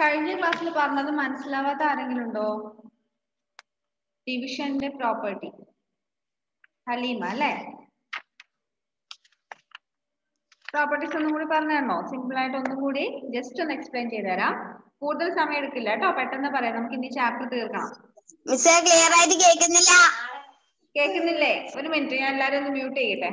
കഴിഞ്ഞ ക്ലാസ്സിൽ പറഞ്ഞത് മനസ്സിലാവാത്ത ആരെങ്കിലും ഉണ്ടോ ഡിവിഷന്റെ പ്രോപ്പർട്ടി ഹലീമ അല്ലേ പ്രോപ്പർട്ടീസ് ഒന്നും കൂടി പറഞ്ഞു തരണോ സിമ്പിൾ ആയിട്ട് ഒന്നും കൂടി ജസ്റ്റ് ഒന്ന് എക്സ്പ്ലെയിൻ ചെയ്ത് തരാം കൂടുതൽ സമയം എടുക്കില്ല കേട്ടോ പെട്ടെന്ന് പറയാം നമുക്ക് ഇനി ചാപ്റ്റർ തീർക്കണം മിസ്സേ ക്ലിയർ ആയിട്ട് കേൾക്കുന്നില്ല കേൾക്കുന്നില്ലേ ഒരു മിനിറ്റ് ഞാൻ എല്ലാരും ഒന്ന് മ്യൂട്ട് ചെയ്യട്ടെ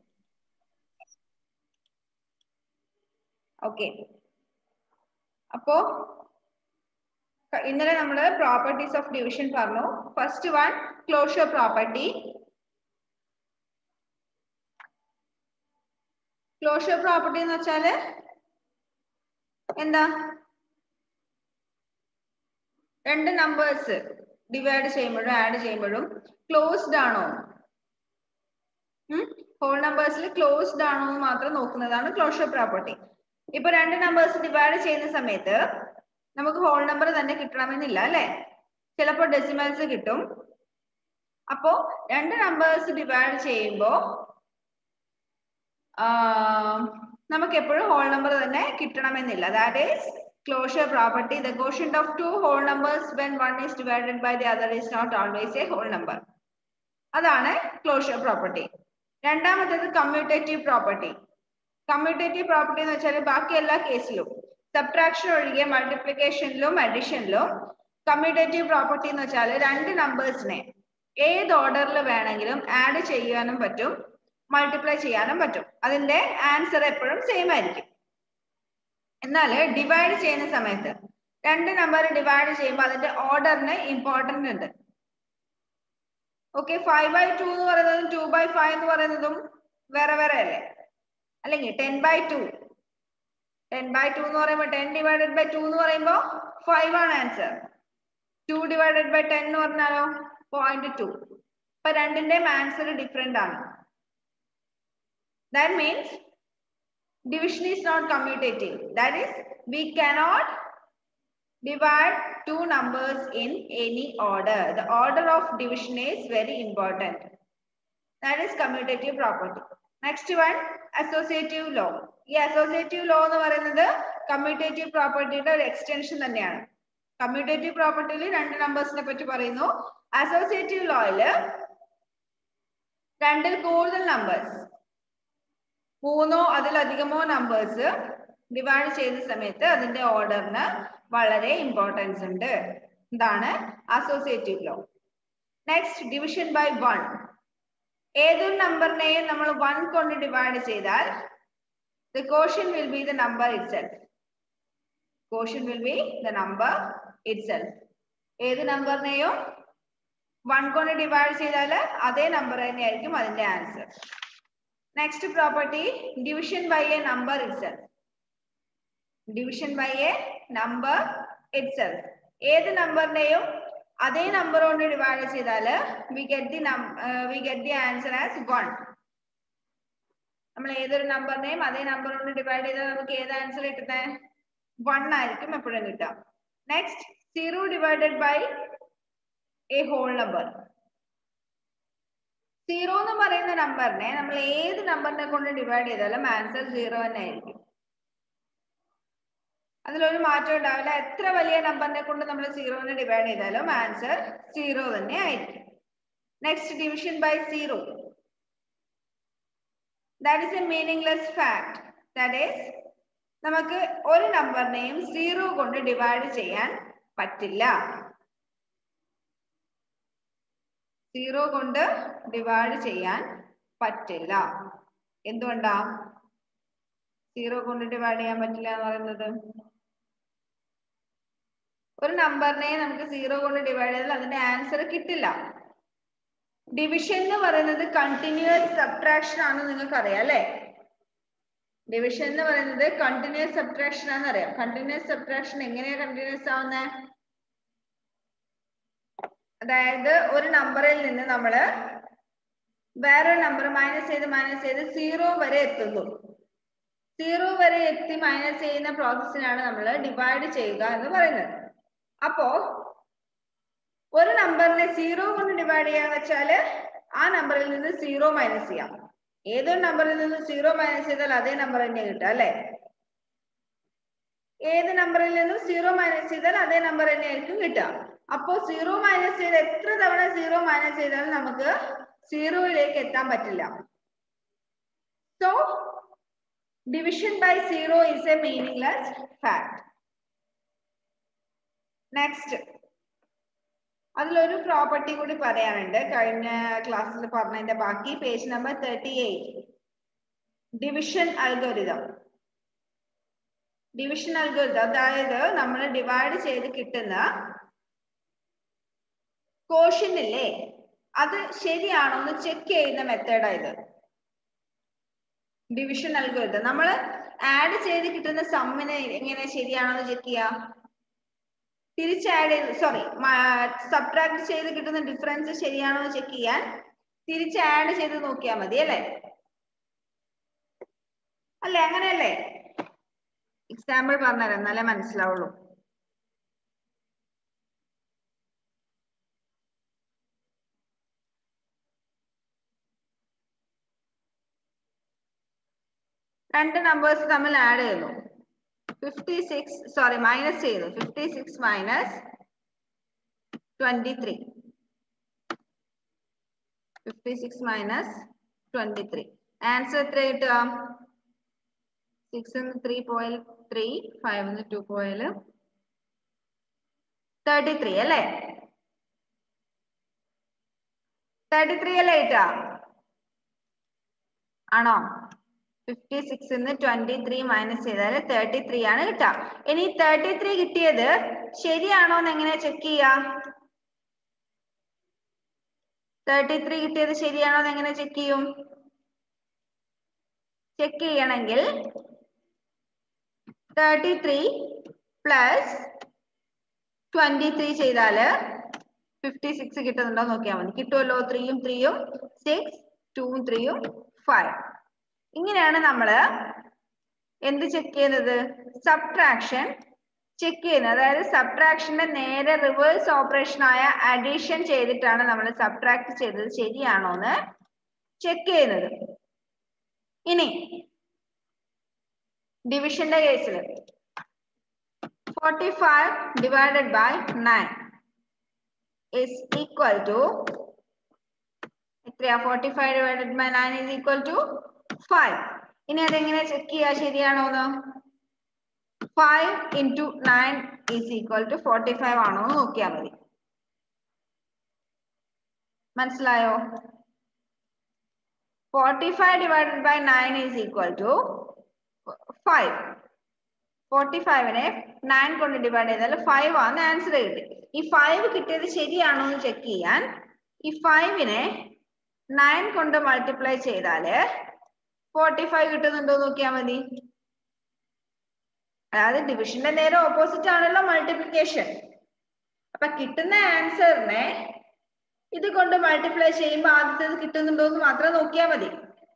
ഓക്കെ അപ്പോ ക- ഇന്നലെ നമ്മൾ പ്രോപ്പർട്ടീസ് ഓഫ് ഡിവിഷൻ പറഞ്ഞു first one closure property closure property എന്ന് വെച്ചാല് എന്താ രണ്ട് നമ്പേഴ്സ് ഡിവൈഡ് ചെയ്യുമ്പോഴും ആഡ് ചെയ്യുമ്പോഴും ക്ലോസ്ഡ് ആണോ ഹോൾ നമ്പേഴ്സിൽ ക്ലോസ്ഡ് ആണോ എന്ന് മാത്രം നോക്കുന്നതാണ് ക്ലോഷർ പ്രോപ്പർട്ടി ഇപ്പൊ രണ്ട് നമ്പേഴ്സ് ഡിവൈഡ് ചെയ്യുന്ന സമയത്ത് നമുക്ക് ഹോൾ നമ്പർ തന്നെ കിട്ടണമെന്നില്ല അല്ലെ ചിലപ്പോൾ ഡെസിമൽസ് കിട്ടും അപ്പോ രണ്ട് നമ്പേഴ്സ് ഡിവൈഡ് ചെയ്യുമ്പോ നമുക്ക് എപ്പോഴും ഹോൾ നമ്പർ തന്നെ കിട്ടണമെന്നില്ല that is closure property the quotient of two whole numbers when one is divided by the other is not always a whole number അതാണ് ക്ലോഷർ പ്രോപ്പർട്ടി രണ്ടാമത്തേത് കമ്മ്യൂട്ടേറ്റീവ് പ്രോപ്പർട്ടി കമ്മ്യൂട്ടേറ്റീവ് പ്രോപ്പർട്ടി എന്ന് വെച്ചാൽ ബാക്കി എല്ലാ കേസിലും subtraction ഒഴികെ മൾട്ടിപ്ലിക്കേഷനിലും അഡീഷനിലും കമ്മ്യൂട്ടേറ്റീവ് പ്രോപ്പർട്ടി എന്ന് വെച്ചാൽ രണ്ട് നമ്പേഴ്സിനെ ഏത് ഓർഡറിൽ വേണമെങ്കിലും ആഡ് ചെയ്യാനും പറ്റും മൾട്ടിപ്ലൈ ചെയ്യാനും പറ്റും അതിന്റെ ആൻസർ എപ്പോഴും സെയിം ആയിരിക്കും എന്നാൽ ഡിവൈഡ് ചെയ്യുന്ന സമയത്ത് രണ്ട് നമ്പർ ഡിവൈഡ് ചെയ്യുമ്പോൾ അതിന്റെ ഓർഡറിന് ഇമ്പോർട്ടന്റ് ഉണ്ട് ഓക്കെ ഫൈവ് ബൈ ടു എന്ന് പറയുന്നതും ടു ബൈ ഫൈവ് എന്ന് പറയുന്നതും വേറെ വേറെ അല്ലേ അല്ലെങ്കിൽ ten by two ten by two എന്ന് പറയുമ്പോൾ ടെൻ ഡിവൈഡഡ് ബൈ ടു എന്ന് പറയുമ്പോൾ ഫൈവ് ആണ് answer two divided by ten എന്ന് പറഞ്ഞാലോ പോയിന്റ് ടു അപ്പൊ രണ്ടിന്റെയും ആൻസർ ഡിഫറെന്റ് ആണ് that means division is not commutative. That is, we cannot divide two numbers in any order. The order of division is very important. That is commutative property. Next one, associative law. ഈ associative law എന്ന് പറയുന്നത് commutative propertyയുടെ ഒരു extension തന്നെയാണ് commutative പ്രോപ്പർട്ടിയിൽ രണ്ട് നമ്പേഴ്സിനെ പറ്റി പറയുന്നു associative ലോയില് രണ്ടിൽ കൂടുതൽ നമ്പേഴ്സ് മൂന്നോ അതിലധികമോ നമ്പേഴ്സ് ഡിവൈഡ് ചെയ്യുന്ന സമയത്ത് അതിന്റെ ഓർഡറിന് വളരെ ഇമ്പോർട്ടൻസ് ഉണ്ട് എന്താണ് associative law next division by one ഏതൊരു നമ്പറിനെയും നമ്മൾ വൺ കൊണ്ട് ഡിവൈഡ് ചെയ്താൽ the quotient will be the number itself quotient will be the number itself ഏത് നമ്പറിനെയും വൺ കൊണ്ട് ഡിവൈഡ് ചെയ്താൽ അതേ നമ്പർ തന്നെയായിരിക്കും അതിന്റെ answer next property division by a number itself division by a number itself ഏത് നമ്പറിനെയും അതേ നമ്പർ കൊണ്ട് ഡിവൈഡ് ചെയ്താൽ we get the we get the answer as one നമ്മൾ ഏതൊരു നമ്പറിനെയും അതേ നമ്പർ കൊണ്ട് ഡിവൈഡ് ചെയ്താൽ നമുക്ക് ഏത് ആൻസർ കിട്ടുന്നത് വൺ ആയിരിക്കും എപ്പോഴും കിട്ടുക next zero divided by a whole number zero എന്ന് പറയുന്ന നമ്പറിനെ നമ്മൾ ഏത് നമ്പറിനെ കൊണ്ട് ഡിവൈഡ് ചെയ്താലും ആൻസർ സീറോ തന്നെ ആയിരിക്കും അതിലൊരു മാറ്റം ഉണ്ടാവില്ല എത്ര വലിയ നമ്പറിനെ കൊണ്ട് നമ്മൾ സീറോനെ ഡിവൈഡ് ചെയ്താലും ആൻസർ സീറോ തന്നെ ആയിരിക്കും next division by zero that is a meaningless fact that is നമുക്ക് ഒരു നമ്പറിനെയും സീറോ കൊണ്ട് ഡിവൈഡ് ചെയ്യാൻ പറ്റില്ല സീറോ കൊണ്ട് ഡിവൈഡ് ചെയ്യാൻ പറ്റില്ല എന്തുകൊണ്ടാ സീറോ കൊണ്ട് ഡിവൈഡ് ചെയ്യാൻ പറ്റില്ല എന്ന് പറയുന്നത് ഒരു നമ്പറിനെ നമുക്ക് സീറോ കൊണ്ട് ഡിവൈഡ് ചെയ്താൽ അതിന്റെ ആൻസർ കിട്ടില്ല ഡിവിഷൻ എന്ന് പറയുന്നത് കണ്ടിന്യൂസ് സബ്ട്രാക്ഷൻ ആണെന്ന് നിങ്ങൾക്ക് അറിയാം അല്ലെ ഡിവിഷൻ എന്ന് പറയുന്നത് കണ്ടിന്യൂസ് സബ്ട്രാക്ഷൻ ആണെന്ന് അറിയാം കണ്ടിന്യൂസ് സബ്ട്രാക്ഷൻ എങ്ങനെയാ കണ്ടിന്യൂസ് ആവുന്നത് അതായത് ഒരു നമ്പറിൽ നിന്ന് നമ്മൾ വേറൊരു നമ്പർ മൈനസ് ചെയ്ത് മൈനസ് ചെയ്ത് സീറോ വരെ എത്തുന്നു സീറോ വരെ എത്തി മൈനസ് ചെയ്യുന്ന പ്രോസസ്സിനാണ് നമ്മൾ ഡിവൈഡ് ചെയ്യുക എന്ന് പറയുന്നത് അപ്പോ ഒരു നമ്പറിനെ സീറോ കൊണ്ട് ഡിവൈഡ് ചെയ്യാന്ന് വെച്ചാല് ആ നമ്പറിൽ നിന്ന് സീറോ മൈനസ് ചെയ്യാം ഏതൊരു നമ്പറിൽ നിന്ന് സീറോ മൈനസ് ചെയ്താൽ അതേ നമ്പർ തന്നെ കിട്ടുക അല്ലെ ഏത് നമ്പറിൽ നിന്നും സീറോ മൈനസ് ചെയ്താൽ അതേ നമ്പർ തന്നെയായിരിക്കും കിട്ടുക അപ്പോ സീറോ മൈനസ് ചെയ്ത് എത്ര തവണ സീറോ മൈനസ് ചെയ്താലും നമുക്ക് സീറോയിലേക്ക് എത്താൻ പറ്റില്ല so division by zero is a meaningless fact next അതിലൊരു പ്രോപ്പർട്ടി കൂടി പറയാനുണ്ട് കഴിഞ്ഞ ക്ലാസ്സിൽ പറഞ്ഞതിന്റെ ബാക്കി page number thirty eight division algorithm division algorithm അതായത് നമ്മൾ ഡിവൈഡ് ചെയ്ത് കിട്ടുന്ന കോഷ്യൻ ഇല്ലേ അത് ശരിയാണോ എന്ന് ചെക്ക് ചെയ്യുന്ന മെത്തേഡാ ഇത് ഡിവിഷൻ അൽഗോരിതം നമ്മൾ ആഡ് ചെയ്ത് കിട്ടുന്ന സമ്മിനെ എങ്ങനെ ശരിയാണോ എന്ന് ചെക്ക് ചെയ്യാം തിരിച്ച് ആഡ് ചെയ്ത് സോറി സബ്ട്രാക്ട് ചെയ്ത് കിട്ടുന്ന ഡിഫറൻസ് ശരിയാണോ എന്ന് ചെക്ക് ചെയ്യാൻ തിരിച്ച് ആഡ് ചെയ്ത് നോക്കിയാൽ മതി അല്ലേ അല്ലേ അങ്ങനെയല്ലേ എക്സാമ്പിൾ പറഞ്ഞുതരാം എന്നാലേ മനസ്സിലാവുള്ളൂ രണ്ട് നമ്പേഴ്സ് തമ്മിൽ ആഡ് ചെയ്യുന്നു ഫിഫ്റ്റി സിക്സ് സോറി മൈനസ് ചെയ്തു fifty six minus twenty three fifty six minus twenty three answer എത്ര കിട്ടുക സിക്സ് ത്രീ പോയിൽ ത്രീ ഫൈവ് ടു പോയിൽ തേർട്ടി ത്രീ അല്ലേ തേർട്ടി ത്രീ അല്ലേ കിട്ടുക ആണോ fifty six twenty three minus ചെയ്താൽ തേർട്ടി ത്രീ ആണ് കിട്ടുക ഇനി തേർട്ടി ത്രീ കിട്ടിയത് ശരിയാണോ എന്ന് എങ്ങനെ ചെക്ക് ചെയ്യാ തേർട്ടി ത്രീ കിട്ടിയത് ശരിയാണോ എന്ന് എങ്ങനെ ചെക്ക് ചെയ്യും ചെക്ക് ചെയ്യണമെങ്കിൽ thirty three plus twenty three ചെയ്താല് ഫിഫ്റ്റി സിക്സ് കിട്ടുന്നുണ്ടോ നോക്കിയാൽ മതി കിട്ടുമല്ലോ ത്രീയും ത്രീയും സിക്സ് ടൂവും ത്രീയും ഫൈവ് ഇങ്ങനെയാണ് നമ്മൾ എന്ത് ചെക്ക് ചെയ്യുന്നത് സബ്ട്രാക്ഷൻ ചെക്ക് ചെയ്യുന്നത് അതായത് സബ്ട്രാക്ഷന്റെ നേരെ റിവേഴ്സ് ഓപ്പറേഷൻ ആയ അഡീഷൻ ചെയ്തിട്ടാണ് നമ്മൾ സബ്ട്രാക്ട് ചെയ്തത് ശരിയാണോ എന്ന് ചെക്ക് ചെയ്യുന്നത് ഇനി ഡിവിഷന്റെ കേസിൽ forty five divided by nine is equal to എത്രയാ forty five divided by nine is equal to five ഇനി അതെങ്ങനെ ചെക്ക് ചെയ്യാ ശരിയാണോന്ന് five into nine is equal to forty five ആണോ എന്ന് നോക്കിയാൽ മതി മനസ്സിലായോ forty five divided by nine is equal to five forty ഫൈവിനെ നയൻ കൊണ്ട് ഡിവൈഡ് ചെയ്താൽ ഫൈവ് ആണ് ആൻസർ കിട്ടി ഈ ഫൈവ് കിട്ടിയത് ശരിയാണോ എന്ന് ചെക്ക് ചെയ്യാൻ ഈ ഫൈവിനെ നയൻ കൊണ്ട് മൾട്ടിപ്ലൈ ചെയ്താല് ഫോർട്ടി ഫൈവ് കിട്ടുന്നുണ്ടോ നോക്കിയാൽ മതി അതായത് ഡിവിഷന്റെ നേരെ ഓപ്പോസിറ്റ് ആണല്ലോ മൾട്ടിപ്ലിക്കേഷൻ അപ്പൊ കിട്ടുന്ന ആൻസറിനെ ഇത് കൊണ്ട് മൾട്ടിപ്ലൈ ചെയ്യുമ്പോൾ ആദ്യത്തേത് കിട്ടുന്നുണ്ടോ എന്ന് മാത്രം നോക്കിയാൽ മതി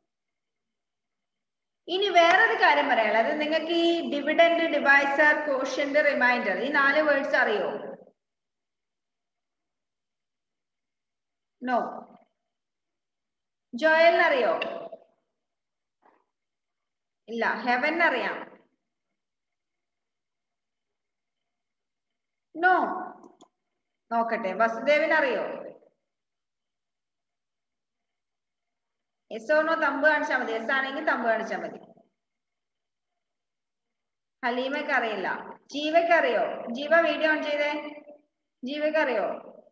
ഇനി വേറൊരു കാര്യം പറയാനുള്ളത് അത് നിങ്ങൾക്ക് ഈ ഡിവിഡൻഡ് ഡിവൈസർ കോഷ്യന്റ് റിമൈൻഡർ ഈ നാല് വേർഡ്സ് അറിയോ നോ ജോയലിന് അറിയോ ഇല്ല ഹെവൻ അറിയാം നോ നോക്കട്ടെ വസുദേവിന് അറിയോ എസ് ഓർണോ തമ്പ് കാണിച്ചാൽ മതി എസ് ആണെങ്കിൽ തമ്പ് കാണിച്ചാൽ മതി ഹലീമയ്ക്ക് അറിയില്ല ജീവയ്ക്ക് അറിയോ ജീവ വീഡിയോ ഓൺ ചെയ്തേ ജീവയ്ക്ക് അറിയോ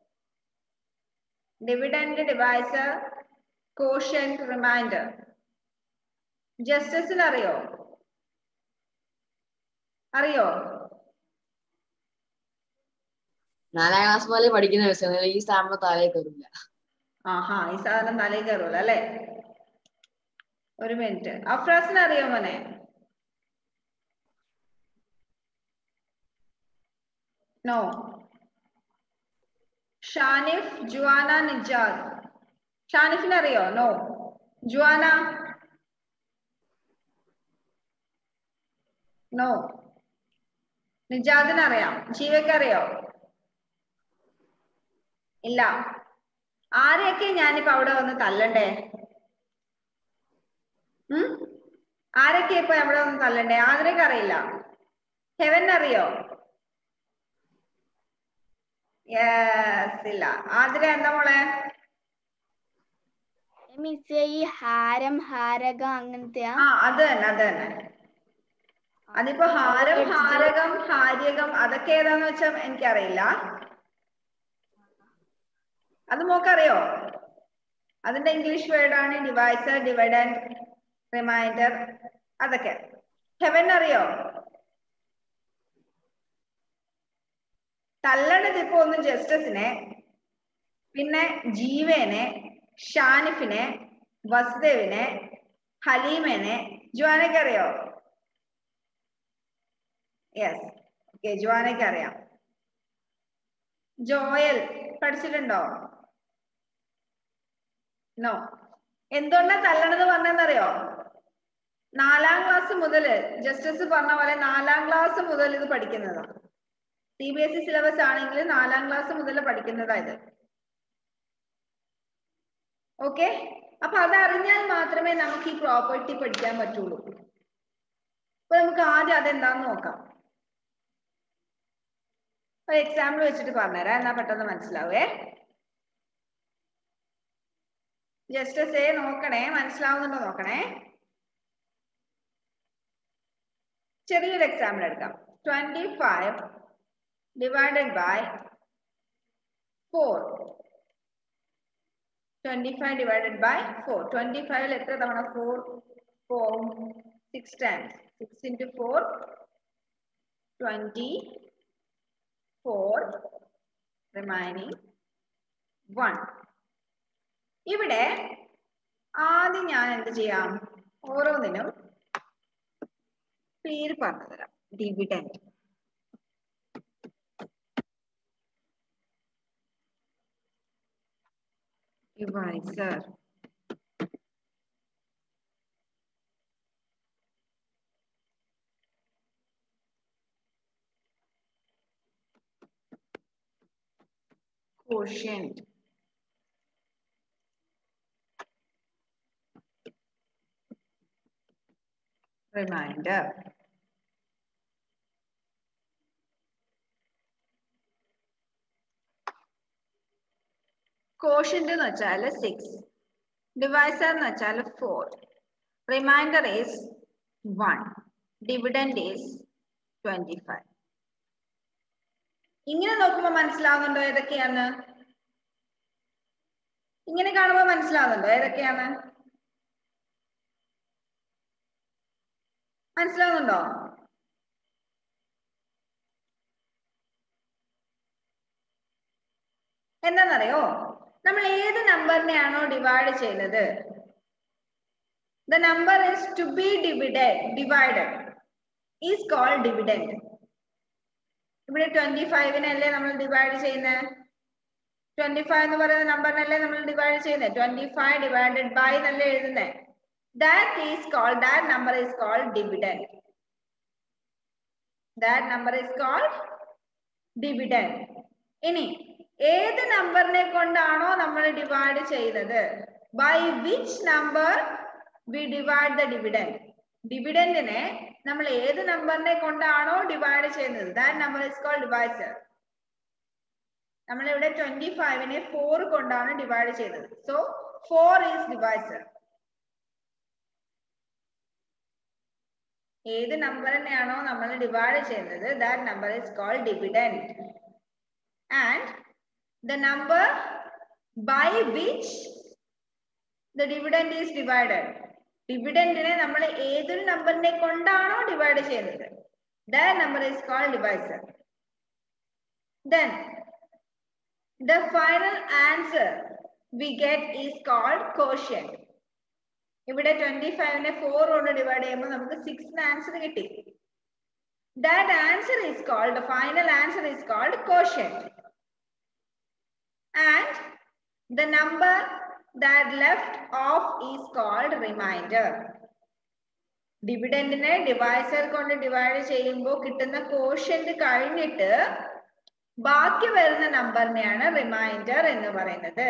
ഡിവിഡൻഡ് ഡിവൈസർ കോഷ്യൻ റിമൈൻഡർ ജസ്റ്റിസിന് അറിയോ അറിയോ നാലാം ക്ലാസ് പോലെ പഠിക്കുന്ന വിഷയം ഈ സാമ്പിൾ താഴെ കയറില്ല ആഹാ ഈ സാധനം തലയിൽ കയറൂല അല്ലേ ഒരു മിനിറ്റ് അഫ്രാസിന് അറിയോ മോനെ നോ ഷാനിഫ് ജുവാന നിജാദ് ഷാനിഫിന് അറിയോ നോ ജുവാന നോ നിജാദിന് അറിയാം ജീവയ്ക്ക് അറിയോ ഇല്ല ആരെയൊക്കെ ഞാനിപ്പോ അവിടെ വന്ന് തല്ലണ്ടേ ഉം ആരൊക്കെ ഇപ്പൊ അവിടെ വന്ന് തല്ലണ്ടേ ആതിരക്ക് അറിയില്ല ഹെവൻ അറിയോ യെസ് ഇല്ല ആതിര എന്താ മോളെ മിസ് ഈ ഹാരം ഹാരകം അങ്ങനത്തെയാ ആ അത് തന്നെ അത് തന്നെ അതിപ്പോ ഹാരം ഹാരകം ഹാര്യകം അതൊക്കെ ഏതാന്ന് വെച്ചാ എനിക്കറിയില്ല അത് മോക്കറിയോ അതിന്റെ ഇംഗ്ലീഷ് വേർഡ് ആണ് ഡിവൈസർ ഡിവൈഡൻഡ് റിമൈൻഡർ അതൊക്കെ ഹെവൻ അറിയോ തള്ളണത് ഇപ്പൊ ഒന്ന് ജസ്റ്റസിനെ പിന്നെ ജീവേനെ ഷാനിഫിനെ വസുദേവിനെ ഹലീമനെ ജുവാനൊക്കെ അറിയോ യെസ് ഓക്കെ ജുവാനൊക്കെ അറിയാം ജോയൽ പഠിച്ചിട്ടുണ്ടോ നോ എന്തുകൊണ്ടാ തല്ലണത് പറഞ്ഞെന്നറിയോ നാലാം ക്ലാസ് മുതൽ ജസ്റ്റിസ് പറഞ്ഞ പോലെ നാലാം ക്ലാസ് മുതൽ ഇത് പഠിക്കുന്നതാണ് C B S E syllabus ആണെങ്കിൽ നാലാം ക്ലാസ് മുതൽ പഠിക്കുന്നതാ ഇത് ഓക്കെ അപ്പൊ അതറിഞ്ഞാൽ മാത്രമേ നമുക്ക് ഈ പ്രോപ്പർട്ടി പഠിക്കാൻ പറ്റുള്ളൂ അപ്പൊ നമുക്ക് ആദ്യം അതെന്താന്ന് നോക്കാം ഒരു എക്സാമ്പിൾ വെച്ചിട്ട് പറഞ്ഞുതരാം എന്നാ പെട്ടെന്ന് മനസ്സിലാവേ ജസ്റ്റ് സേ നോക്കണേ മനസ്സിലാവുന്നുണ്ടോ നോക്കണേ ചെറിയൊരു എക്സാമ്പിൾ എടുക്കാം twenty five divided by four twenty five divided by four twenty ഫൈവിൽ എത്ര തവണ four four six times six into four twenty four remaining one ഇവിടെ ആദ്യം ഞാൻ എന്ത് ചെയ്യാം ഓരോന്നിനും പേര് പറഞ്ഞു തരാം dividend divisor quotient reminder quotient എന്ന് വെച്ചാൽ സിക്സ് ഡിവൈസർ എന്ന് വെച്ചാൽ four remainder is one dividend is twenty five ഇങ്ങനെ നോക്കുമ്പോ മനസ്സിലാവുന്നുണ്ടോ ഏതൊക്കെയാണ് ഇങ്ങനെ കാണുമ്പോ മനസ്സിലാവുന്നുണ്ടോ ഏതൊക്കെയാണ് മനസ്സിലാവുന്നുണ്ടോ എന്താണെന്നറിയോ നമ്മൾ ഏത് നമ്പറിനെയാണോ ഡിവൈഡ് ചെയ്യുന്നത് the number is to be divided divided is called dividend ഇവിടെ ട്വന്റി ഫൈവിനല്ലേ നമ്മൾ ഡിവൈഡ് ചെയ്യുന്നത് ട്വന്റി ഫൈവ് എന്ന് പറയുന്ന നമ്പറിനല്ലേ നമ്മൾ ഡിവൈഡ് ചെയ്യുന്നത് ട്വന്റി ഫൈവ് ഡിവൈഡഡ് ബൈ എന്നല്ലേ എഴുതുന്നത് that is called that number is called dividend that number is called dividend ഇനി ഏത് നമ്പറിനെ കൊണ്ടാണോ നമ്മൾ ഡിവൈഡ് ചെയ്യുന്നത് by which number we divide the dividend ഡിവിഡൻഡിനെ നമ്മൾ ഏത് നമ്പറിനെ കൊണ്ടാണോ ഡിവൈഡ് ചെയ്യുന്നത് that number is called divisor നമ്മൾ ഇവിടെ ട്വന്റി ഫൈവിനെ ഫോർ കൊണ്ടാണ് ഡിവൈഡ് ചെയ്തത് സോ ഫോർ ഈസ് ഡിവൈസർ ഏത് നമ്പറിനെയാണോ നമ്മൾ ഡിവൈഡ് ചെയ്യുന്നത് that number is called dividend and the number by which the dividend is divided ഡിവിഡൻഡിനെ നമ്മൾ ഏതൊരു നമ്പറിനെ കൊണ്ടാണോ ഡിവൈഡ് ചെയ്യുന്നത് the number is called divisor then the final answer we get is called quotient ഇവിടെ ട്വന്റി ഫൈവിനെ four കൊണ്ട് divide ചെയ്യുമ്പോൾ നമുക്ക് സിക്സ് ആൻസർ കിട്ടി that answer is called final answer is called quotient and the number that left off is called remainder. ഡിവിഡൻഡിനെ divisor കൊണ്ട് divide ചെയ്യുമ്പോൾ കിട്ടുന്ന കോഷ്യന്റ് കഴിഞ്ഞിട്ട് ബാക്കി വരുന്ന നമ്പറിനെയാണ് റിമൈൻഡർ എന്ന് പറയുന്നത്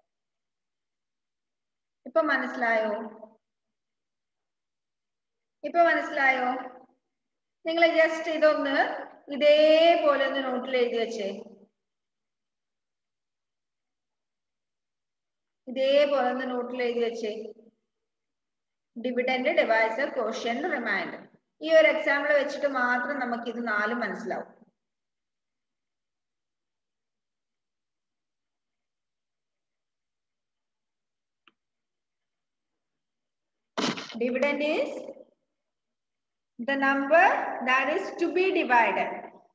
ഇപ്പൊ മനസ്സിലായോ ഇപ്പൊ മനസ്സിലായോ നിങ്ങൾ ജസ്റ്റ് ഇതൊന്ന് ഇതേപോലെ ഒന്ന് നോട്ടിൽ എഴുതി വെച്ചേ ഇതേപോലെ ഒന്ന് നോട്ടിൽ എഴുതി വെച്ചേ ഡിവിഡൻഡ് ഡിവൈസർ ക്വസ്റ്റ്യൻ റിമൈൻഡർ ഈ ഒരു എക്സാമ്പിൾ വെച്ചിട്ട് മാത്രം നമുക്ക് ഇത് നാലും മനസ്സിലാവും dividend is the number that is to be divided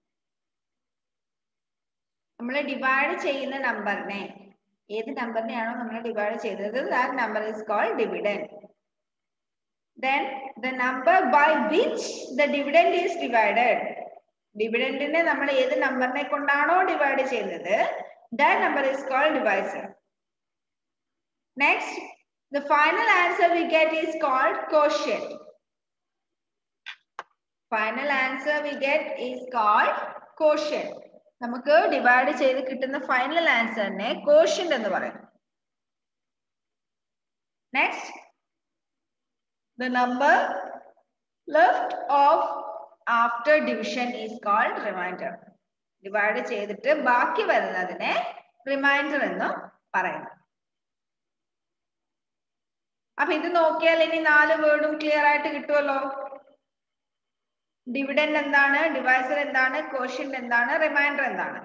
നമ്മൾ ഡിവൈഡ് ചെയ്യുന്ന നമ്പറിനെ ഏത് നമ്പറിനെയാണോ നമ്മൾ ഡിവൈഡ് ചെയ്തത് that number is called dividend then the number by which the dividend is divided ഡിവിഡൻഡിനെ നമ്മൾ ഏത് നമ്പറിനെ കൊണ്ടാണോ ഡിവൈഡ് ചെയ്യുന്നത് that number is called divisor next the final answer we get is called quotient final answer we get is called quotient നമുക്ക് divide ചെയ്ത് കിട്ടുന്ന final ആൻസറിനെ കോഷ്യന്റ് എന്ന് പറയും next the number left off after division is called remainder divide ചെയ്തിട്ട് ബാക്കി വരുന്നതിനെ reminder എന്ന് പറയുന്നു അപ്പൊ ഇത് നോക്കിയാൽ ഇനി നാല് വേർഡും ക്ലിയർ ആയിട്ട് കിട്ടുമല്ലോ ഡിവിഡൻഡ് എന്താണ് ഡിവൈസർ എന്താണ് കോഷ്യന്റ് എന്താണ് റിമൈൻഡർ എന്താണ്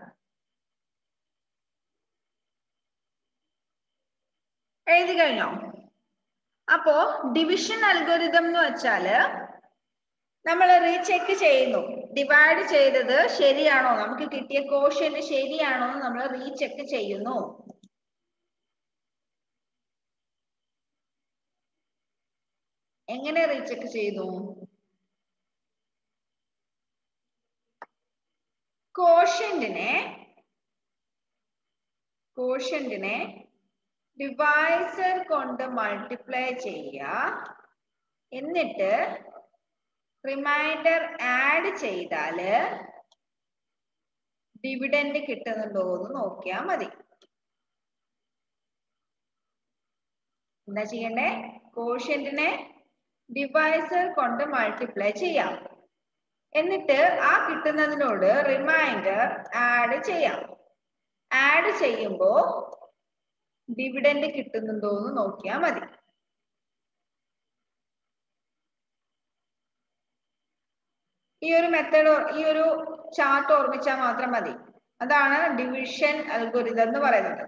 എഴുതി കഴിഞ്ഞോ അപ്പോ ഡിവിഷൻ അൽഗോരിതം എന്ന് വെച്ചാല് നമ്മൾ റീചെക്ക് ചെയ്യുന്നു ഡിവൈഡ് ചെയ്തത് ശരിയാണോ നമുക്ക് കിട്ടിയ കോഷ്യന്റ് ശരിയാണോ എന്ന് നമ്മൾ റീചെക്ക് ചെയ്യുന്നു എങ്ങനെ റീചെക്ക് ചെയ്യുന്നു കോഷ്യന്റിനെ കോഷ്യന്റിനെ ഡിവൈസർ കൊണ്ട് മൾട്ടിപ്ലൈ ചെയ്യുക എന്നിട്ട് റിമൈൻഡർ ആഡ് ചെയ്താല് ഡിവിഡൻഡ് കിട്ടുന്നുണ്ടോ എന്ന് നോക്കിയാൽ മതി എന്താ ചെയ്യണ്ടേ കോഷ്യന്റിനെ ഡിവൈസർ കൊണ്ട് മൾട്ടിപ്ലൈ ചെയ്യാം എന്നിട്ട് ആ കിട്ടുന്നതിനോട് റിമൈൻഡർ ആഡ് ചെയ്യാം ആഡ് ചെയ്യുമ്പോ ഡിവിഡൻഡ് കിട്ടുന്നുണ്ടോ എന്ന് നോക്കിയാൽ മതി ഈ ഒരു മെത്തേഡ് ഈ ഒരു ചാർട്ട് ഓർമ്മിച്ചാൽ മാത്രം മതി അതാണ് ഡിവിഷൻ അൽഗോരിതം എന്ന് പറയുന്നത്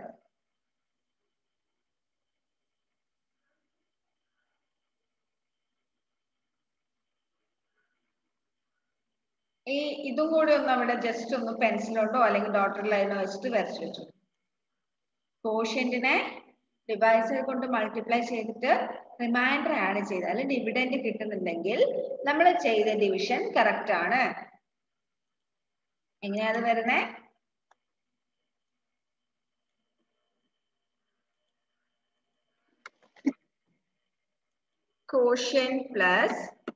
ഈ ഇതും കൂടി ഒന്ന് അവിടെ ജസ്റ്റ് ഒന്ന് പെൻസിലോട്ടോ അല്ലെങ്കിൽ ഡോട്ടർ ലൈനോ വെച്ചിട്ട് വരച്ചു വെച്ചു കോഷ്യന്റിനെ ഡിവൈസർ കൊണ്ട് മൾട്ടിപ്ലൈ ചെയ്തിട്ട് റിമൈൻഡർ ആഡ് ചെയ്താൽ ഡിവിഡൻഡ് കിട്ടുന്നുണ്ടെങ്കിൽ നമ്മൾ ചെയ്ത ഡിവിഷൻ കറക്റ്റ് ആണ് എങ്ങനെയാ അത് വരുന്നേ quotient plus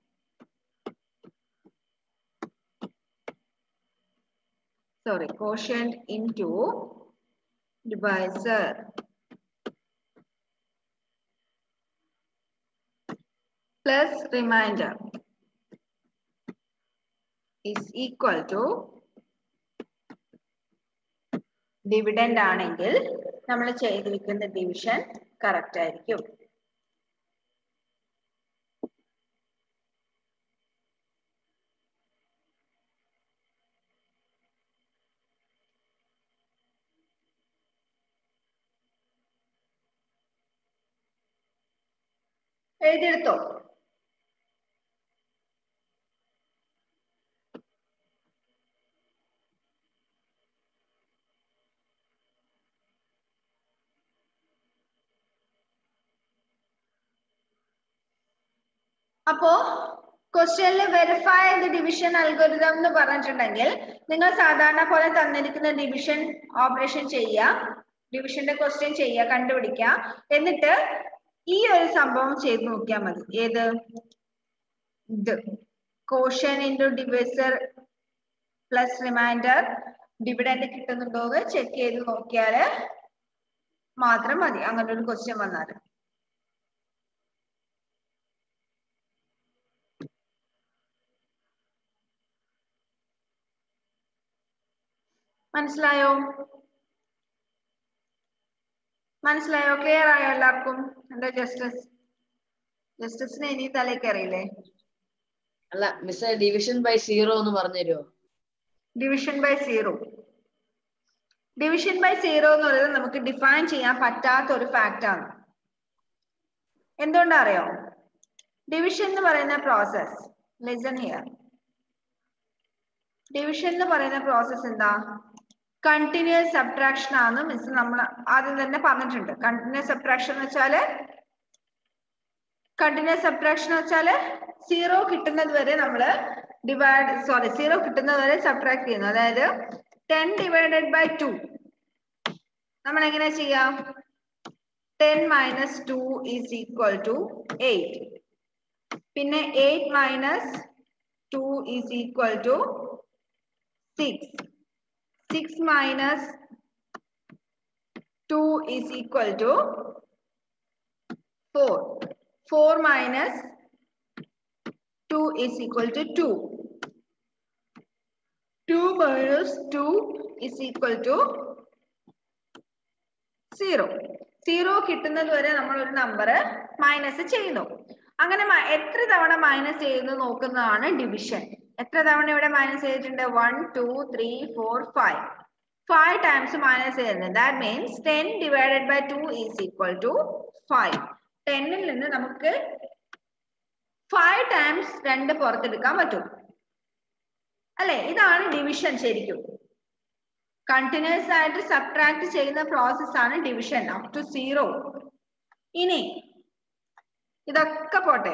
sorry quotient into divisor plus remainder is equal to dividend ആണെങ്കിൽ നമ്മൾ ചെയ്തിരിക്കുന്ന ഡിവിഷൻ കറക്റ്റ് ആയിരിക്കും എഴുതിയെടുത്തോ അപ്പോ ക്വസ്റ്റ്യനിൽ വെരിഫൈ ദ ഡിവിഷൻ അൽഗോരിതം എന്ന് പറഞ്ഞിട്ടുണ്ടെങ്കിൽ നിങ്ങൾ സാധാരണ പോലെ തന്നിരിക്കുന്ന ഡിവിഷൻ ഓപ്പറേഷൻ ചെയ്യുക ഡിവിഷന്റെ ക്വസ്റ്റ്യൻ ചെയ്യുക കണ്ടുപിടിക്കുക എന്നിട്ട് ഈ ഒരു സംഭവം ചെയ്ത് നോക്കിയാൽ മതി ഏത് ഇത് quotient into divisor plus remainder dividend കിട്ടുന്നുണ്ടോ എന്ന് ചെക്ക് ചെയ്ത് നോക്കിയാല് മാത്രം മതി അങ്ങനെ ഒരു ക്വസ്റ്റ്യൻ വന്നാൽ മനസ്സിലായോ മനസ്സിലായോ ക്ലിയർ ആയോ എല്ലാവർക്കും എന്താ ജസ്റ്റിസ് ജസ്റ്റിസിന് ഇനി തലേക്ക് അറിയില്ലേ അല്ല മിസ് ഡിവിഷൻ ബൈ സീറോ എന്ന് പറഞ്ഞു തരുമോ division by zero division by zero എന്ന് പറയുന്നത് നമുക്ക് ഡിഫൈൻ ചെയ്യാൻ പറ്റാത്ത ഒരു ഫാക്റ്റ് ആണ് എന്തുകൊണ്ടാ അറിയോ ഡിവിഷൻ എന്ന് പറയുന്ന പ്രോസസ് ലിസൺ ഹിയർ ഡിവിഷൻ എന്ന് പറയുന്ന പ്രോസസ് എന്താ കണ്ടിന്യൂസ് സബ്ട്രാക്ഷൻ ആണ് മിസ് നമ്മൾ ആദ്യം തന്നെ പറഞ്ഞിട്ടുണ്ട് കണ്ടിന്യൂസ് സബ്ട്രാക്ഷൻ എന്ന് വെച്ചാല് കണ്ടിന്യൂസ് സബ്ട്രാക്ഷൻ വെച്ചാല് സീറോ കിട്ടുന്നത് വരെ നമ്മൾ ഡിവൈഡ് സോറി സീറോ കിട്ടുന്നത് വരെ സബ്ട്രാക്ട് ചെയ്യുന്നു അതായത് ടെൻ ഡിവൈഡഡ് ബൈ ടു നമ്മൾ എങ്ങനെ ചെയ്യാം ten minus two is equal to eight പിന്നെ eight minus two is equal to six six minus two is equal to four 4 minus 2 is equal to 2. 2 minus 2 is equal to 0. 0 കിട്ടുന്നത് വരെ നമ്മൾ ഒരു number minus ചെയ്യുന്നു അങ്ങനെ മ- എത്ര തവണ മൈനസ് ചെയ്യുന്നു നോക്കുന്നതാണ് ഡിവിഷൻ എത്ര തവണ ഇവിടെ മൈനസ് ചെയ്തിട്ടുണ്ട് one two three four five five times minus ചെയ്യുന്നത് that means ten divided by two is equal to five ടെന്നിൽ നിന്ന് നമുക്ക് ഫൈവ് ടൈംസ് രണ്ട് പുറത്തെടുക്കാൻ പറ്റും അല്ലെ ഇതാണ് ഡിവിഷൻ ശരിക്കും കണ്ടിന്യൂസ് ആയിട്ട് സബ്ട്രാക്ട് ചെയ്യുന്ന പ്രോസസ് ആണ് ഡിവിഷൻ അപ് ടു സീറോ ഇനി ഇതൊക്കെ പോട്ടെ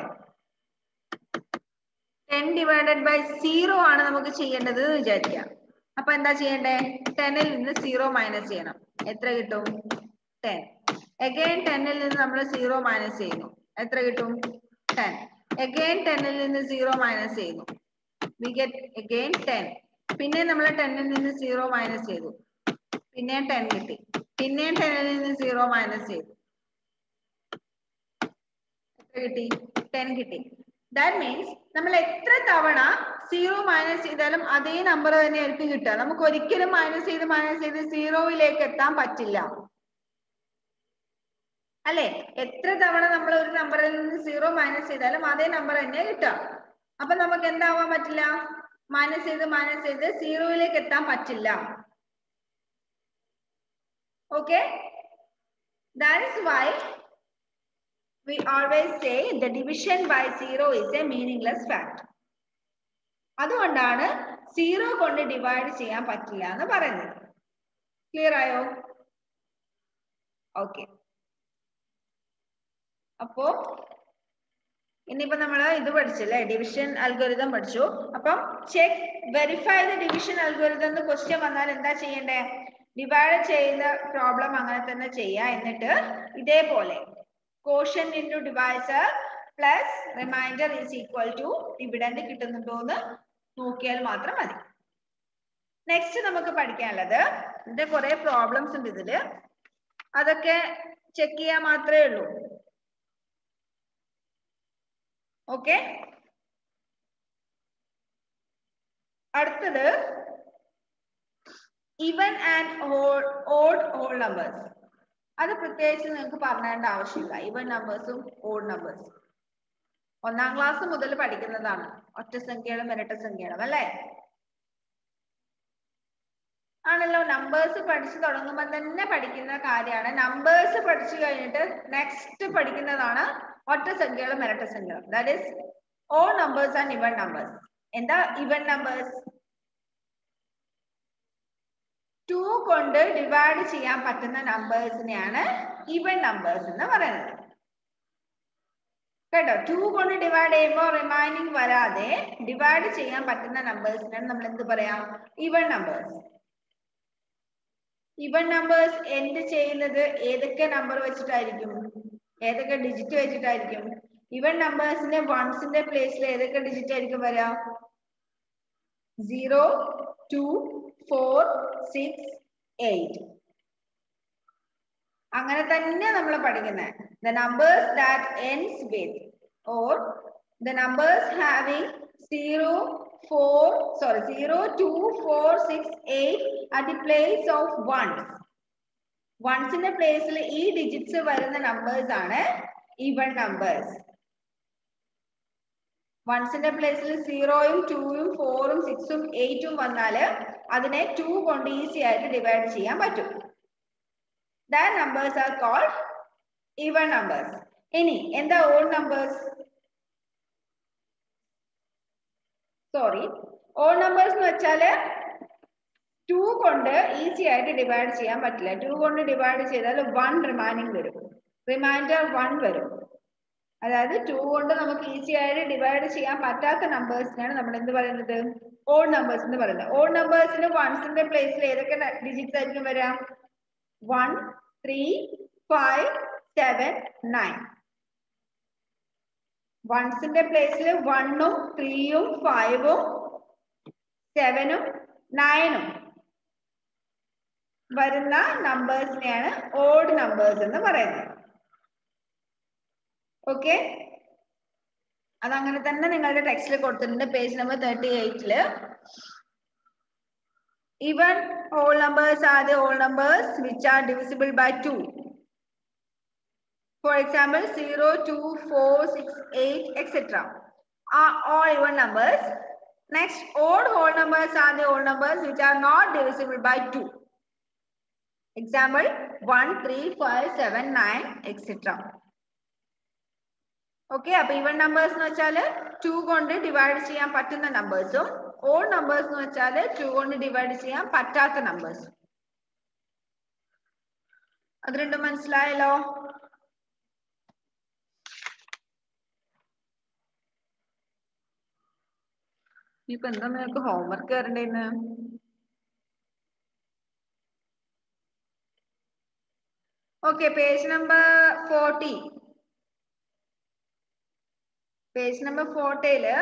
ടെൻ ഡിവൈഡഡ് ബൈ സീറോ ആണ് നമുക്ക് ചെയ്യേണ്ടത് എന്ന് വിചാരിക്കാം അപ്പൊ എന്താ ചെയ്യണ്ടേ ടെന്നിൽ നിന്ന് സീറോ മൈനസ് ചെയ്യണം എത്ര കിട്ടും ടെൻ അഗൈൻ ടെന്നിൽ നിന്ന് നമ്മൾ സീറോ മൈനസ് ചെയ്യുന്നു എത്ര കിട്ടും ടെൻ അഗൈൻ ടെന്നിൽ നിന്ന് സീറോ മൈനസ് ചെയ്യുന്നു വി ഗെറ്റ് അഗൈൻ ടെൻ പിന്നെ നമ്മൾ ടെന്നിൽ നിന്ന് സീറോ മൈനസ് ചെയ്തു പിന്നെ ടെൻ കിട്ടി പിന്നെയും ടെന്നിൽ നിന്ന് സീറോ മൈനസ് ചെയ്തു എത്ര കിട്ടി ടെൻ കിട്ടി ദാറ്റ് മീൻസ് നമ്മൾ എത്ര തവണ സീറോ മൈനസ് ചെയ്താലും അതേ നമ്പർ തന്നെയായിരിക്കും കിട്ടുക നമുക്ക് ഒരിക്കലും മൈനസ് ചെയ്ത് മൈനസ് ചെയ്ത് സീറോയിലേക്ക് എത്താൻ പറ്റില്ല അല്ലെ എത്ര തവണ നമ്മൾ ഒരു നമ്പറിൽ നിന്ന് സീറോ മൈനസ് ചെയ്താലും അതേ നമ്പർ തന്നെ കിട്ടുക അപ്പൊ നമുക്ക് എന്താവാൻ പറ്റില്ല മൈനസ് ചെയ്ത് മൈനസ് ചെയ്ത് സീറോയിലേക്ക് എത്താൻ പറ്റില്ല okay that is why we always say the division by zero is a meaningless fact. അതുകൊണ്ടാണ് സീറോ കൊണ്ട് ഡിവൈഡ് ചെയ്യാൻ പറ്റില്ല എന്ന് പറയുന്നത് ക്ലിയർ ആയോ ഓക്കെ അപ്പോ ഇനിയിപ്പോ നമ്മള് ഇത് പഠിച്ചല്ലേ ഡിവിഷൻ അൽഗോരിതം പഠിച്ചു അപ്പം check verify the division algorithm എന്ന് ക്വസ്റ്റ്യൻ വന്നാൽ എന്താ ചെയ്യണ്ടേ ഡിവൈഡ് ചെയ്യുന്ന പ്രോബ്ലം അങ്ങനെ തന്നെ ചെയ്യാ എന്നിട്ട് ഇതേപോലെ quotient into divisor plus remainder is equal to dividend കിട്ടുന്നുണ്ടോ എന്ന് നോക്കിയാൽ മാത്രം മതി നെക്സ്റ്റ് നമുക്ക് പഠിക്കാനുള്ളത് ഇതിന്റെ കുറെ പ്രോബ്ലംസ് ഉണ്ട് ഇതില് അതൊക്കെ ചെക്ക് ചെയ്യാൻ മാത്രമേ ഉള്ളൂ ഓക്കെ അടുത്തത് ഇവൻ ആൻഡ് ഓഡ് ഹോൾ നമ്പേഴ്സ് അത് പ്രത്യേകിച്ച് നിങ്ങൾക്ക് പറഞ്ഞേണ്ട ആവശ്യമില്ല ഇവൻ നമ്പേഴ്സും ഓഡ് നമ്പേഴ്സും ഒന്നാം ക്ലാസ് മുതൽ പഠിക്കുന്നതാണ് ഒറ്റ സംഖ്യകളും ഇരട്ട സംഖ്യകളും അല്ലേ ആണല്ലോ നമ്പേഴ്സ് പഠിച്ചു തുടങ്ങുമ്പോൾ തന്നെ പഠിക്കുന്ന കാര്യമാണ് നമ്പേഴ്സ് പഠിച്ചു കഴിഞ്ഞിട്ട് നെക്സ്റ്റ് പഠിക്കുന്നതാണ് ഒറ്റ സംഖ്യകളും ഇരട്ട സംഖ്യകളും that is odd numbers and even numbers എന്താ ഇവൻ നമ്പേഴ്സ് ടു കൊണ്ട് ഡിവൈഡ് ചെയ്യാൻ പറ്റുന്ന നമ്പേഴ്സിനെയാണ് ഇവൻ നമ്പേഴ്സ് എന്ന് പറയുന്നത് കേട്ടോ ടു കൊണ്ട് ഡിവൈഡ് ചെയ്യുമ്പോൾ റിമൈനിങ് വരാതെ ഡിവൈഡ് ചെയ്യാൻ പറ്റുന്ന നമ്പേഴ്സിനാണ് നമ്മൾ എന്ത് പറയാം ഇവൻ നമ്പേഴ്സ് ഇവൻ നമ്പേഴ്സ് എന്ത് ചെയ്യുന്നത് ഏതൊക്കെ നമ്പർ വെച്ചിട്ടായിരിക്കും ഏതൊക്കെ ഡിജിറ്റ് വെച്ചിട്ടായിരിക്കും ഇവൻ നമ്പേഴ്സിന്റെ വൺസിന്റെ പ്ലേസിൽ ഏതൊക്കെ ഡിജിറ്റ് ആയിരിക്കും വരാ zero two four six eight അങ്ങനെ തന്നെ നമ്മൾ പഠിക്കുന്നത് the numbers that ends with or the numbers having zero four, sorry, zero, two, four, six, eight at the place of ones. വൺസിന്റെ പ്ലേസിൽ ഈ ഡിജിറ്റ്സ് വരുന്ന നമ്പേഴ്സ് ആണ് ഈവൺ നമ്പേഴ്സ് വൺസിന്റെ പ്ലേസിൽ സീറോയും ടൂയും ഫോറും സിക്സും എയ്റ്റും വന്നാല് അതിനെ ടു കൊണ്ട് ഈസി ആയിട്ട് ഡിവൈഡ് ചെയ്യാൻ പറ്റും that numbers are called even numbers ഇനി എന്താ odd numbers sorry odd numbers എന്ന് വെച്ചാല് ടു കൊണ്ട് ഈസി ആയിട്ട് ഡിവൈഡ് ചെയ്യാൻ പറ്റില്ല ടു കൊണ്ട് ഡിവൈഡ് ചെയ്താൽ വൺ റിമൈനിങ് വരും റിമൈൻഡർ വൺ വരും അതായത് ടു കൊണ്ട് നമുക്ക് ഈസി ആയിട്ട് ഡിവൈഡ് ചെയ്യാൻ പറ്റാത്ത നമ്പേഴ്സിനാണ് നമ്മൾ എന്ത് പറയുന്നത് ഓൾ നമ്പേഴ്സ് എന്ന് പറയുന്നത് ഓൾ നമ്പേഴ്സിന് വൺസിന്റെ പ്ലേസിൽ ഏതൊക്കെ ഡിജിറ്റ്സ് ആയിരിക്കും വരാം one three five seven nine വൺസിന്റെ പ്ലേസിൽ വണ്ണും ത്രീയും ഫൈവും സെവനും നയനും വരുന്ന നമ്പേഴ്സിനെയാണ് ഓഡ് നമ്പേഴ്സ് എന്ന് പറയുന്നത് ഓക്കെ അതങ്ങനെ തന്നെ നിങ്ങളുടെ ടെക്സ്റ്റിൽ കൊടുത്തിട്ടുണ്ട് പേജ് നമ്പർ തേർട്ടി എയ്റ്റില് even whole numbers are the whole numbers which are divisible by 2 for example 0 2 4 6 8 etc are all even numbers next odd whole numbers are the whole numbers which are not divisible by 2 example 1 3 5 7 9 etc okay അപ്പൊ even numbers എന്ന് വെച്ചാൽ to കൊണ്ട് divide ചെയ്യാൻ പറ്റുന്ന നമ്പേഴ്സും all numbers എന്ന് വെച്ചാൽ to കൊണ്ട് divide ചെയ്യാൻ പറ്റാത്ത നമ്പേഴ്സും അത് രണ്ടും മനസ്സിലായല്ലോ ഇപ്പൊ എന്താ നിങ്ങൾക്ക് ഹോംവർക്ക് തരണ്ടേന്ന് okay page number forty page number ഫോർട്ടിയില്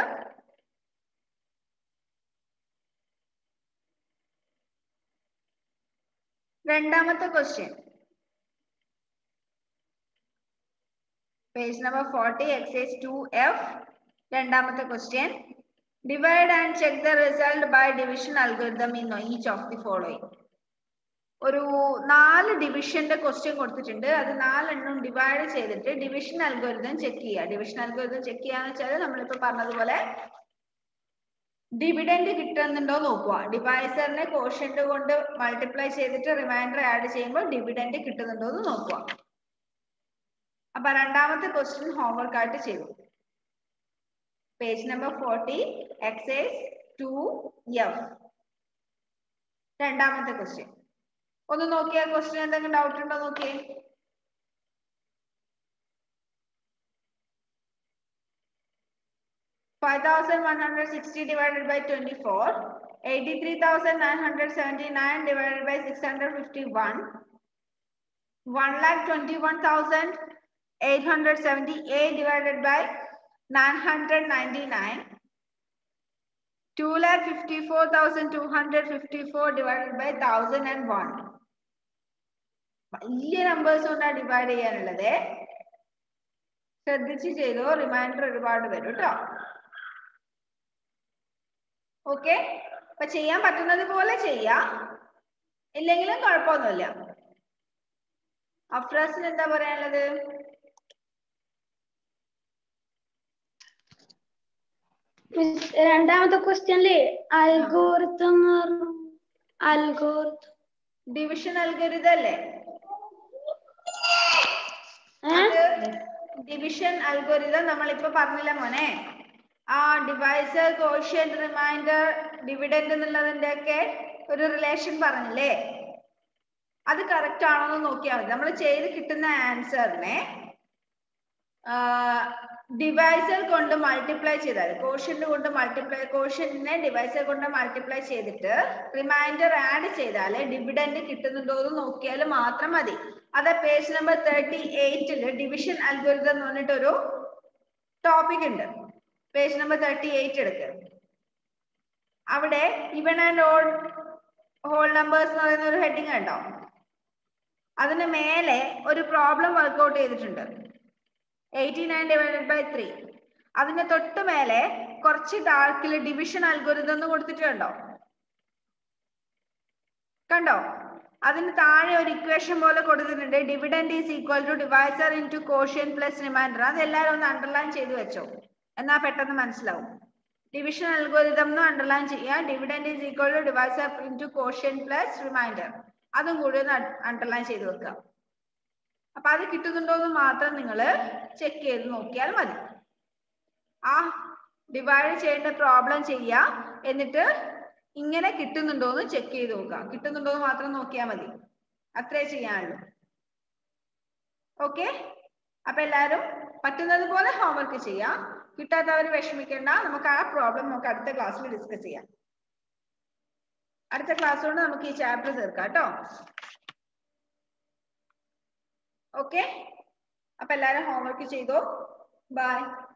രണ്ടാമത്തെ question page number forty exercise two F രണ്ടാമത്തെ question divide and check the result by division algorithm in each of the following ഒരു നാല് ഡിവിഷന്റെ ക്വസ്റ്റ്യൻ കൊടുത്തിട്ടുണ്ട് അത് നാലെണ്ണം ഡിവൈഡ് ചെയ്തിട്ട് ഡിവിഷൻ അൽഗോരിതം ചെക്ക് ചെയ്യുക ഡിവിഷൻ അൽഗോരിതം ചെക്ക് ചെയ്യാന്ന് വെച്ചാൽ നമ്മളിപ്പോ പറഞ്ഞതുപോലെ ഡിവിഡൻഡ് കിട്ടുന്നുണ്ടോ നോക്കുക ഡിവൈസറിനെ കോഷ്യന്റ് കൊണ്ട് മൾട്ടിപ്ലൈ ചെയ്തിട്ട് റിമൈൻഡർ ആഡ് ചെയ്യുമ്പോൾ ഡിവിഡൻഡ് കിട്ടുന്നുണ്ടോ എന്ന് നോക്കുക അപ്പൊ രണ്ടാമത്തെ ക്വസ്റ്റ്യൻ ഹോംവർക്ക് ആയിട്ട് ചെയ്തു page number forty exercise two F രണ്ടാമത്തെ ക്വസ്റ്റ്യൻ ഒന്ന് നോക്കിയാ ക്വസ്റ്റ്യൻ എന്തെങ്കിലും ഡൗട്ട് ഉണ്ടോ നോക്കിയേ Five thousand one hundred sixty divided by twenty-four, eighty-three thousand nine hundred seventy-nine divided by six hundred fifty-one, one lakh twenty-one thousand eight hundred seventy-eight divided by nine hundred ninety-nine, two lakh fifty-four thousand two hundred fifty-four divided by thousand and one. വലിയ numbers കൊണ്ടാണ് divide ചെയ്യാനുള്ളത് ശ്രദ്ധിച്ച് ചെയ്തോ reminder ഒരുപാട് വരും കേട്ടോ okay അപ്പൊ ചെയ്യാൻ പറ്റുന്നത് പോലെ ചെയ്യാം ഇല്ലെങ്കിലും കുഴപ്പമൊന്നുമില്ല അഫ്രാസിന് എന്താ പറയാനുള്ളത് രണ്ടാമത്തെ ക്വസ്റ്റ്യനില് അൽഗോറിത്തം അൽഗോറിത്തം ഡിവിഷൻ അൽഗരിതം അല്ലേ ഡിവിഷൻ അൽഗോരിതം നമ്മളിപ്പോ പറഞ്ഞില്ല മോനെ ആ ഡിവൈസർ കോഷ്യൻ റിമൈൻഡർ ഡിവിഡൻഡ് എന്നുള്ളതിന്റെ ഒക്കെ ഒരു റിലേഷൻ പറഞ്ഞില്ലേ അത് കറക്റ്റ് ആണോ എന്ന് നോക്കിയാൽ മതി നമ്മൾ ചെയ്ത് കിട്ടുന്ന ആൻസറിനെ ഡിവൈസർ കൊണ്ട് മൾട്ടിപ്ലൈ ചെയ്താൽ കോഷ്യന്റ് കൊണ്ട് മൾട്ടിപ്ലൈ കോഷ്യന്റിനെ ഡിവൈസർ കൊണ്ട് മൾട്ടിപ്ലൈ ചെയ്തിട്ട് റിമൈൻഡർ ആഡ് ചെയ്താൽ ഡിവിഡൻഡ് കിട്ടുന്നുണ്ടോ എന്ന് നോക്കിയാൽ മാത്രം മതി അത് പേജ് നമ്പർ തേർട്ടി എയ്റ്റില് ഡിവിഷൻ അൽഗോരിതം എന്ന് പറഞ്ഞിട്ടൊരു ടോപ്പിക് ഉണ്ട് പേജ് നമ്പർ തേർട്ടി എയ്റ്റ് എടുക്കുക അവിടെ even and odd whole numbers എന്ന് പറയുന്ന ഒരു ഹെഡിങ് ഉണ്ടോ അതിന് മേലെ ഒരു പ്രോബ്ലം വർക്ക്ഔട്ട് ചെയ്തിട്ടുണ്ട് eighty nine divided by three അതിന്റെ തൊട്ട് മേലെ കുറച്ച് ഡാർക്കിൽ ഡിവിഷൻ അൽഗോരിതം എന്ന് കൊടുത്തിട്ട് കണ്ടോ കണ്ടോ അതിന് താഴെ ഒരു ഇക്വേഷൻ പോലെ കൊടുത്തിട്ടുണ്ട് dividend is equal to divisor into quotient plus remainder അത് എല്ലാവരും ഒന്ന് അണ്ടർലൈൻ ചെയ്ത് വെച്ചോ എന്നാ പെട്ടെന്ന് മനസ്സിലാവും ഡിവിഷൻ അൽഗോരിതം എന്ന് അണ്ടർലൈൻ ചെയ്യുക dividend is equal to divisor into quotient plus remainder അതും കൂടി ഒന്ന് അണ്ടർലൈൻ ചെയ്ത് വെക്കുക അപ്പൊ അത് കിട്ടുന്നുണ്ടോ എന്ന് മാത്രം നിങ്ങൾ ചെക്ക് ചെയ്ത് നോക്കിയാൽ മതി ആ ഡിവൈഡ് ചെയ്യേണ്ട പ്രോബ്ലം ചെയ്യുക എന്നിട്ട് ഇങ്ങനെ കിട്ടുന്നുണ്ടോ എന്ന് ചെക്ക് ചെയ്ത് നോക്കുക കിട്ടുന്നുണ്ടോ എന്ന് മാത്രം നോക്കിയാൽ മതി അത്രേ ചെയ്യാനുള്ളൂ ഓക്കെ അപ്പൊ എല്ലാരും പറ്റുന്നത് പോലെ ഹോംവർക്ക് ചെയ്യാം കിട്ടാത്തവർ വിഷമിക്കേണ്ട നമുക്ക് ആ പ്രോബ്ലം നമുക്ക് അടുത്ത ക്ലാസ്സിൽ ഡിസ്കസ് ചെയ്യാം അടുത്ത ക്ലാസ് കൊണ്ട് നമുക്ക് ഈ ചാപ്റ്റർ തീർക്കാം കേട്ടോ ഓക്കെ അപ്പൊ എല്ലാരും ഹോംവർക്ക് ചെയ്തോ ബൈ